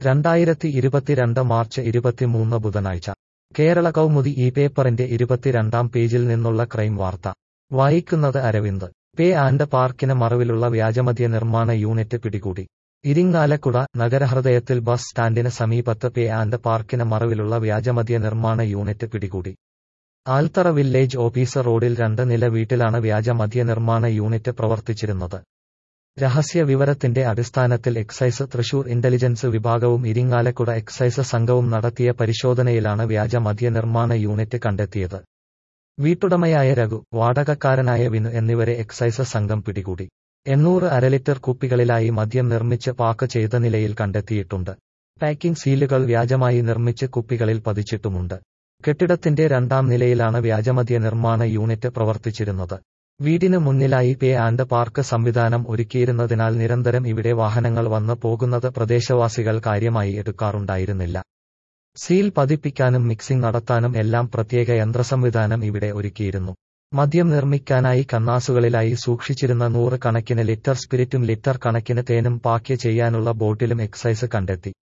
രണ്ടായിരത്തി ഇരുപത്തിരണ്ട് മാർച്ച് ഇരുപത്തിമൂന്ന് ബുധനാഴ്ച കേരള കൗമുദി ഈ പേപ്പറിന്റെ ഇരുപത്തിരണ്ടാം പേജിൽ നിന്നുള്ള ക്രൈം വാർത്ത വായിക്കുന്നത് അരവിന്ദ് പേ ആൻഡ് പാർക്കിന് മറവിലുള്ള വ്യാജമദ്യ നിർമ്മാണ യൂണിറ്റ് പിടികൂടി ഇരിങ്ങാലക്കുട നഗരഹൃദയത്തിൽ ബസ് സ്റ്റാൻഡിന് സമീപത്ത് പേ ആൻഡ് പാർക്കിന് മറവിലുള്ള വ്യാജമദ്യ നിർമ്മാണ യൂണിറ്റ് പിടികൂടി ആൽത്തറ വില്ലേജ് ഓഫീസർ റോഡിൽ രണ്ട് നില വീട്ടിലാണ് വ്യാജമദ്യ നിർമ്മാണ യൂണിറ്റ് പ്രവർത്തിച്ചിരുന്നത് രഹസ്യ വിവരത്തിന്റെ അടിസ്ഥാനത്തിൽ എക്സൈസ് തൃശൂർ ഇന്റലിജൻസ് വിഭാഗവും ഇരിങ്ങാലക്കുട എക്സൈസ് സംഘവും നടത്തിയ പരിശോധനയിലാണ് വ്യാജ മദ്യ നിർമ്മാണ യൂണിറ്റ് കണ്ടെത്തിയത് വീട്ടുടമയായ രഘു വാടകക്കാരനായ വിനു എന്നിവരെ എക്സൈസ് സംഘം പിടികൂടി എണ്ണൂറ് അരലിറ്റർ കുപ്പികളിലായി മദ്യം നിർമ്മിച്ച് പാക്ക് ചെയ്ത നിലയിൽ കണ്ടെത്തിയിട്ടുണ്ട് പാക്കിംഗ് സീലുകൾ വ്യാജമായി നിർമ്മിച്ച് കുപ്പികളിൽ പതിച്ചിട്ടുമുണ്ട് കെട്ടിടത്തിന്റെ രണ്ടാം നിലയിലാണ് വ്യാജമദ്യ നിർമ്മാണ യൂണിറ്റ് പ്രവർത്തിച്ചിരുന്നത് വീടിന് മുന്നിലായി പേ ആൻഡ് പാർക്ക് സംവിധാനം ഒരുക്കിയിരുന്നതിനാൽ നിരന്തരം ഇവിടെ വാഹനങ്ങൾ വന്ന് പോകുന്നത് പ്രദേശവാസികൾ കാര്യമായി എടുക്കാറുണ്ടായിരുന്നില്ല സീൽ പതിപ്പിക്കാനും മിക്സിംഗ് നടത്താനും എല്ലാം പ്രത്യേക യന്ത്രസംവിധാനം ഇവിടെ ഒരുക്കിയിരുന്നു മദ്യം നിർമ്മിക്കാനായി കന്നാസുകളിലായി സൂക്ഷിച്ചിരുന്ന നൂറ് കണക്കിന് ലിറ്റർ സ്പിരിറ്റും ലിറ്റർ കണക്കിന് തേനും പാക്ക് ചെയ്യാനുള്ള ബോട്ടിലും എക്സൈസ് കണ്ടെത്തി